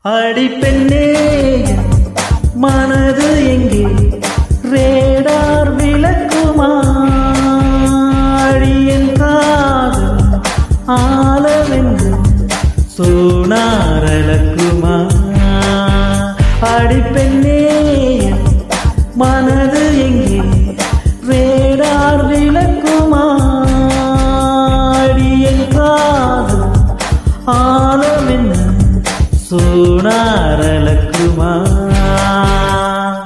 அடி பெண்ணே என் மனது எங்கே ரேடார் விளக்குமா அடியன் காதல் ஆலவென்று சோனாரலக்குமா அடி பெண்ணே என் மனது எங்கே ரேடார் விளக்குமா அடியன் காதல் ஆலவென்று சோனா